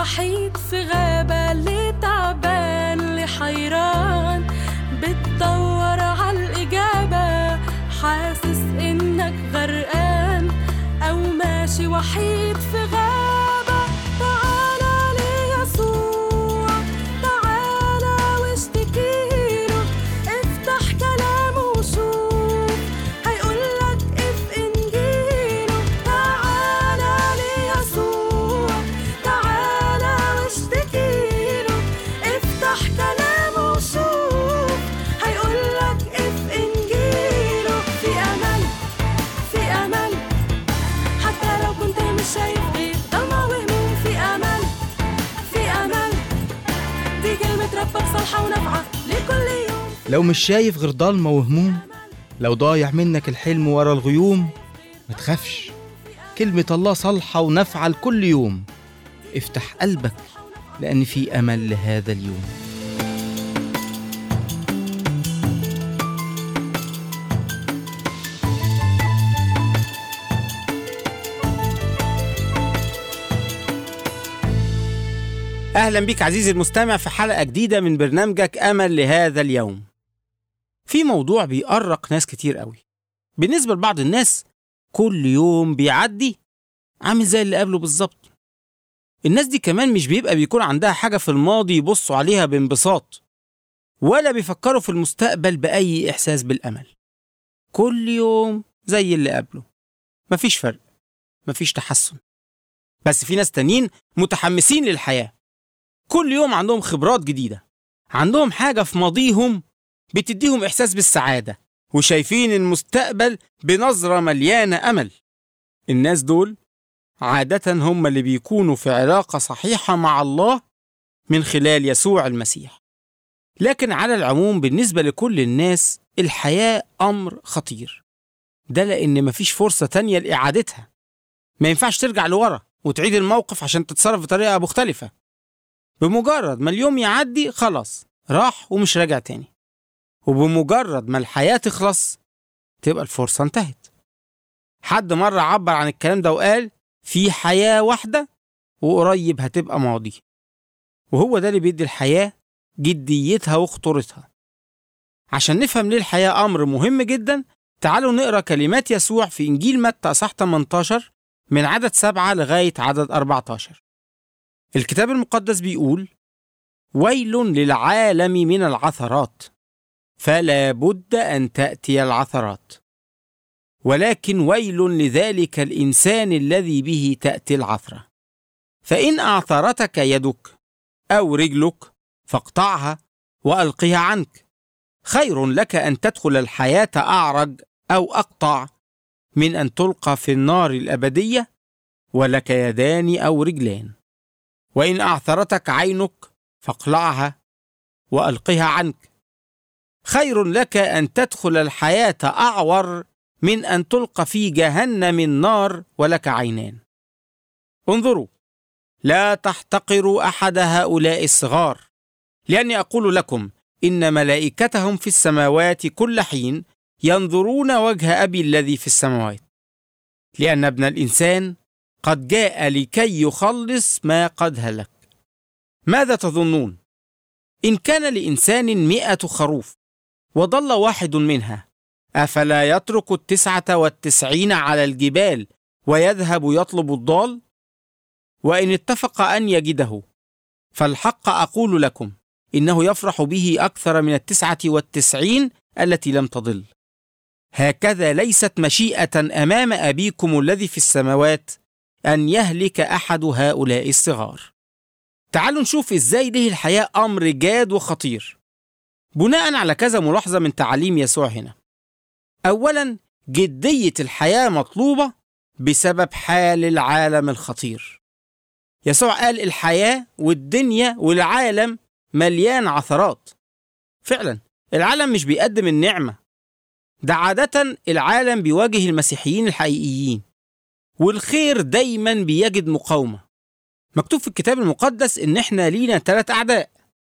وحيد في غابة اللي تعبان اللي حيران بتدور عالإجابة حاسس إنك غرقان أو ماشي وحيد في غابة تعالى ليسوع تعالى واشتكيله افتح كلامه وشوف هيقولك اف انجيله تعالى ليسوع تعالى واشتكيله افتح كلامه وشوف هيقولك اف انجيله في امل في امل حتى لو كنت مش شايف غير ضلمة وهموم في امل في امل دي كلمة ربك صالحة ونافعة لكل يوم لو مش شايف غير ضلمة وهموم لو ضايع منك الحلم ورا الغيوم ما تخافش كلمة الله صالحة ونافعة لكل يوم افتح قلبك لأن في أمل لهذا اليوم أهلا بك عزيزي المستمع في حلقة جديدة من برنامجك أمل لهذا اليوم في موضوع بيأرق ناس كتير قوي بالنسبة لبعض الناس كل يوم بيعدي عامل زي اللي قبله بالظبط الناس دي كمان مش بيبقى بيكون عندها حاجة في الماضي يبصوا عليها بانبساط ولا بيفكروا في المستقبل بأي إحساس بالأمل كل يوم زي اللي قبله مفيش فرق مفيش تحسن بس في ناس تانيين متحمسين للحياة كل يوم عندهم خبرات جديدة عندهم حاجة في ماضيهم بتديهم إحساس بالسعادة وشايفين المستقبل بنظرة مليانة أمل الناس دول عادة هم اللي بيكونوا في علاقة صحيحة مع الله من خلال يسوع المسيح لكن على العموم بالنسبة لكل الناس الحياة أمر خطير ده لأن مفيش فرصة تانية لإعادتها ما ينفعش ترجع لورا وتعيد الموقف عشان تتصرف بطريقة مختلفة بمجرد ما اليوم يعدي خلاص راح ومش راجع تاني وبمجرد ما الحياة تخلص تبقى الفرصة انتهت حد مرة عبر عن الكلام ده وقال في حياة واحدة وقريب هتبقى ماضي وهو ده اللي بيدي الحياة جديتها وخطورتها عشان نفهم ليه الحياة أمر مهم جدا تعالوا نقرأ كلمات يسوع في إنجيل متى أصح 18 من عدد سبعة لغاية عدد 14 الكتاب المقدس بيقول ويل للعالم من العثرات فلا بد أن تأتي العثرات ولكن ويل لذلك الإنسان الذي به تأتي العثرة فإن أعثرتك يدك أو رجلك فاقطعها وألقها عنك خير لك أن تدخل الحياة أعرج أو أقطع من أن تلقى في النار الأبدية ولك يدان أو رجلان وإن أعثرتك عينك فاقلعها وألقها عنك خير لك أن تدخل الحياة أعور من أن تلقى في جهنم النار ولك عينان انظروا لا تحتقروا أحد هؤلاء الصغار لأني أقول لكم إن ملائكتهم في السماوات كل حين ينظرون وجه أبي الذي في السماوات لأن ابن الإنسان قد جاء لكي يخلص ما قد هلك ماذا تظنون؟ إن كان لإنسان مئة خروف وضل واحد منها أفلا يترك التسعة والتسعين على الجبال ويذهب يطلب الضال؟ وإن اتفق أن يجده فالحق أقول لكم إنه يفرح به أكثر من التسعة والتسعين التي لم تضل هكذا ليست مشيئة أمام أبيكم الذي في السماوات أن يهلك أحد هؤلاء الصغار تعالوا نشوف إزاي له الحياة أمر جاد وخطير بناء على كذا ملاحظة من تعاليم يسوع هنا أولا جدية الحياة مطلوبة بسبب حال العالم الخطير يسوع قال الحياة والدنيا والعالم مليان عثرات فعلا العالم مش بيقدم النعمة ده عادة العالم بيواجه المسيحيين الحقيقيين والخير دايما بيجد مقاومة مكتوب في الكتاب المقدس إن إحنا لينا ثلاث أعداء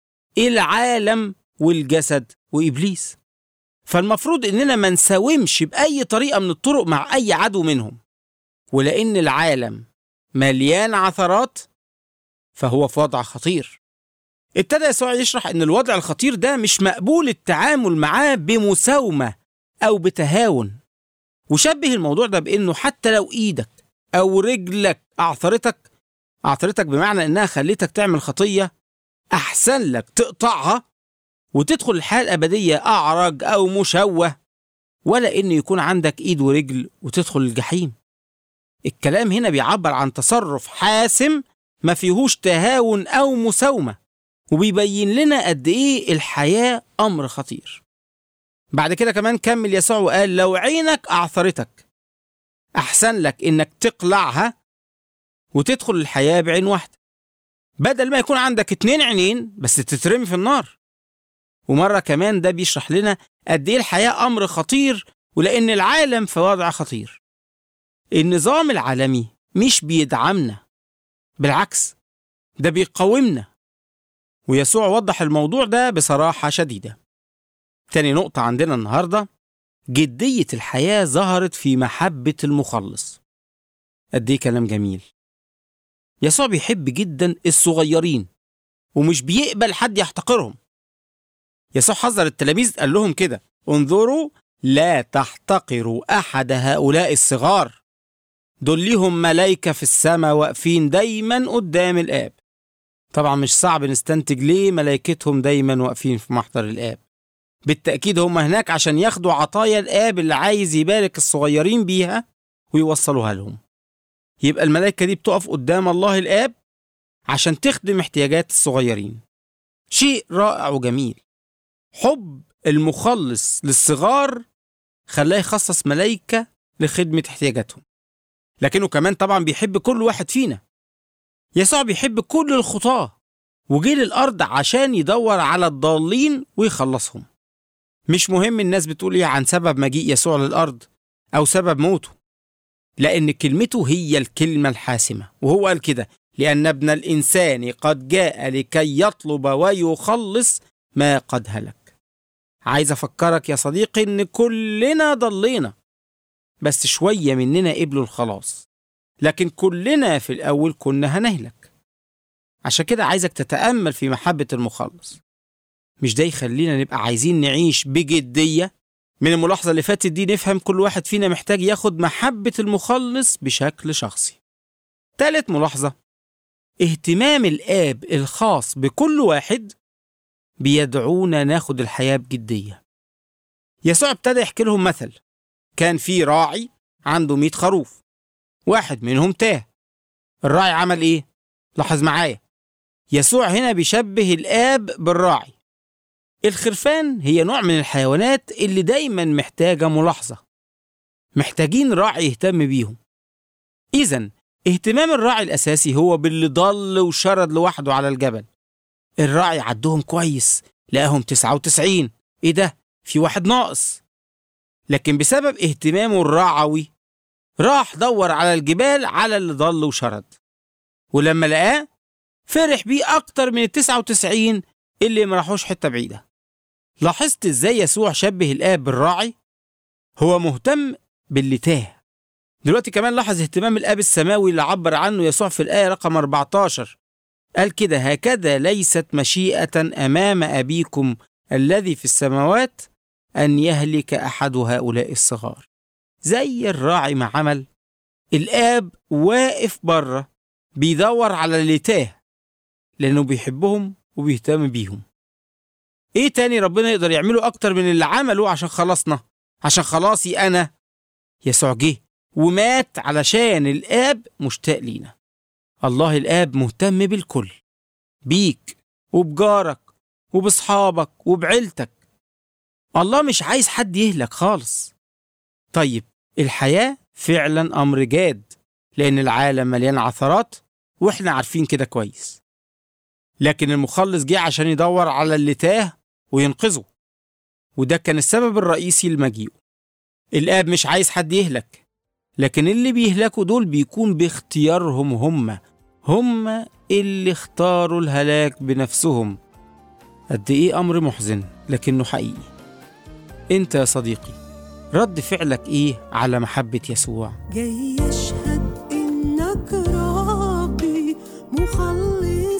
العالم والجسد وإبليس فالمفروض إننا ما نساومش بأي طريقة من الطرق مع أي عدو منهم ولأن العالم مليان عثرات فهو في وضع خطير ابتدى يسوع يشرح ان الوضع الخطير ده مش مقبول التعامل معاه بمساومة او بتهاون وشبه الموضوع ده بانه حتى لو ايدك او رجلك اعثرتك اعثرتك بمعنى انها خليتك تعمل خطية احسن لك تقطعها وتدخل الحياة الابدية اعرج او مشوه ولا ان يكون عندك ايد ورجل وتدخل الجحيم الكلام هنا بيعبر عن تصرف حاسم ما فيهوش تهاون او مساومه وبيبين لنا قد ايه الحياه امر خطير بعد كده كمان كمل يسوع وقال لو عينك اعثرتك احسن لك انك تقلعها وتدخل الحياه بعين واحده بدل ما يكون عندك اتنين عينين بس تترمي في النار ومره كمان ده بيشرح لنا قد ايه الحياه امر خطير ولان العالم في وضع خطير النظام العالمي مش بيدعمنا بالعكس ده بيقاومنا ويسوع وضح الموضوع ده بصراحة شديدة تاني نقطة عندنا النهاردة جدية الحياة ظهرت في محبة المخلص قد ايه كلام جميل يسوع بيحب جدا الصغيرين ومش بيقبل حد يحتقرهم يسوع حذر التلاميذ قال لهم كده انظروا لا تحتقروا أحد هؤلاء الصغار دول ليهم ملايكة في السماء واقفين دايما قدام الآب طبعا مش صعب نستنتج ليه ملايكتهم دايما واقفين في محضر الآب بالتأكيد هم هناك عشان ياخدوا عطايا الآب اللي عايز يبارك الصغيرين بيها ويوصلوها لهم يبقى الملائكة دي بتقف قدام الله الآب عشان تخدم احتياجات الصغيرين شيء رائع وجميل حب المخلص للصغار خلاه يخصص ملايكة لخدمة احتياجاتهم لكنه كمان طبعا بيحب كل واحد فينا يسوع بيحب كل الخطاة وجه للأرض عشان يدور على الضالين ويخلصهم مش مهم الناس بتقول ايه عن سبب مجيء يسوع للأرض أو سبب موته لأن كلمته هي الكلمة الحاسمة وهو قال كده لأن ابن الإنسان قد جاء لكي يطلب ويخلص ما قد هلك عايز أفكرك يا صديقي إن كلنا ضلينا بس شوية مننا قبلوا الخلاص لكن كلنا في الأول كنا هنهلك عشان كده عايزك تتأمل في محبة المخلص مش ده يخلينا نبقى عايزين نعيش بجدية من الملاحظة اللي فاتت دي نفهم كل واحد فينا محتاج ياخد محبة المخلص بشكل شخصي تالت ملاحظة اهتمام الآب الخاص بكل واحد بيدعونا ناخد الحياة بجدية يسوع ابتدى يحكي لهم مثل كان في راعي عنده 100 خروف واحد منهم تاه الراعي عمل ايه لاحظ معايا يسوع هنا بيشبه الآب بالراعي الخرفان هي نوع من الحيوانات اللي دايما محتاجة ملاحظة محتاجين راعي يهتم بيهم إذا اهتمام الراعي الأساسي هو باللي ضل وشرد لوحده على الجبل الراعي عدهم كويس لقاهم 99 ايه ده في واحد ناقص لكن بسبب اهتمامه الرعوي راح دور على الجبال على اللي ضل وشرد ولما لقاه فرح بيه أكتر من ال 99 اللي ما راحوش حتة بعيدة لاحظت ازاي يسوع شبه الآب بالراعي هو مهتم باللي تاه دلوقتي كمان لاحظ اهتمام الآب السماوي اللي عبر عنه يسوع في الآية رقم 14 قال كده هكذا ليست مشيئة أمام أبيكم الذي في السماوات أن يهلك أحد هؤلاء الصغار زي الراعي ما عمل الآب واقف بره بيدور على اللي تاه لأنه بيحبهم وبيهتم بيهم إيه تاني ربنا يقدر يعمله أكتر من اللي عمله عشان خلصنا عشان خلاصي أنا يسوع جه ومات علشان الآب مشتاق لينا الله الآب مهتم بالكل بيك وبجارك وبصحابك وبعيلتك الله مش عايز حد يهلك خالص طيب الحياة فعلا أمر جاد لأن العالم مليان عثرات وإحنا عارفين كده كويس لكن المخلص جه عشان يدور على اللي تاه وينقذه وده كان السبب الرئيسي لمجيئه الآب مش عايز حد يهلك لكن اللي بيهلكوا دول بيكون باختيارهم هم هم اللي اختاروا الهلاك بنفسهم قد ايه امر محزن لكنه حقيقي انت يا صديقي رد فعلك ايه على محبة يسوع جاي يشهد إنك ربي مخلصي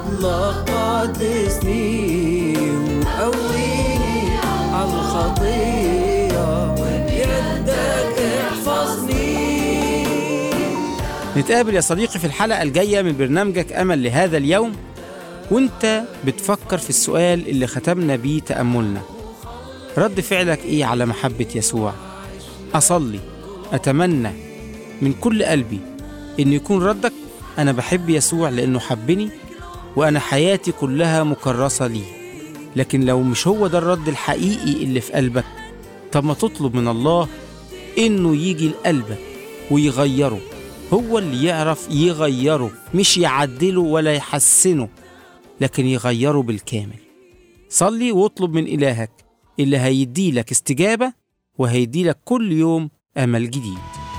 فضلك قدسني وقويني على الخطية وبيدك احفظني نتقابل يا صديقي في الحلقة الجاية من برنامجك أمل لهذا اليوم وانت بتفكر في السؤال اللي ختمنا بيه تأملنا رد فعلك ايه على محبة يسوع أصلي أتمنى من كل قلبي إن يكون ردك أنا بحب يسوع لأنه حبني وأنا حياتي كلها مكرسة ليه لكن لو مش هو ده الرد الحقيقي اللي في قلبك طب ما تطلب من الله إنه يجي لقلبك ويغيره هو اللي يعرف يغيره مش يعدله ولا يحسنه لكن يغيره بالكامل صلي واطلب من إلهك اللي هيديلك استجابة وهيديلك كل يوم أمل جديد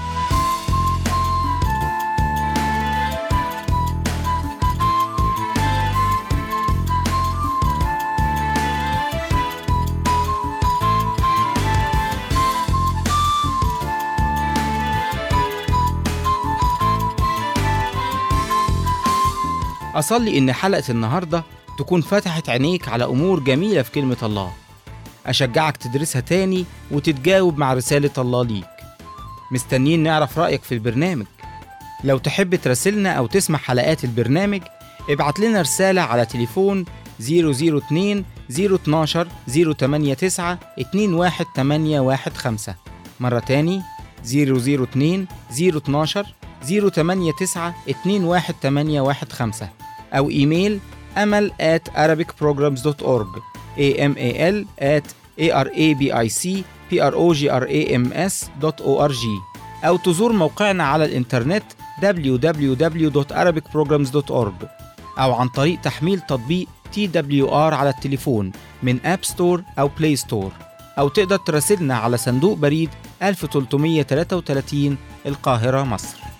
أصلي إن حلقة النهاردة تكون فتحت عينيك على أمور جميلة في كلمة الله أشجعك تدرسها تاني وتتجاوب مع رسالة الله ليك مستنيين نعرف رأيك في البرنامج لو تحب تراسلنا أو تسمع حلقات البرنامج ابعت لنا رسالة على تليفون 002 012 089 21815 مرة تاني 002 012 089 21815 أو إيميل أمل at arabicprograms.org amal at arabicprograms.org أو تزور موقعنا على الإنترنت www.arabicprograms.org أو عن طريق تحميل تطبيق TWR على التليفون من أب ستور أو بلاي ستور أو تقدر تراسلنا على صندوق بريد 1333 القاهرة مصر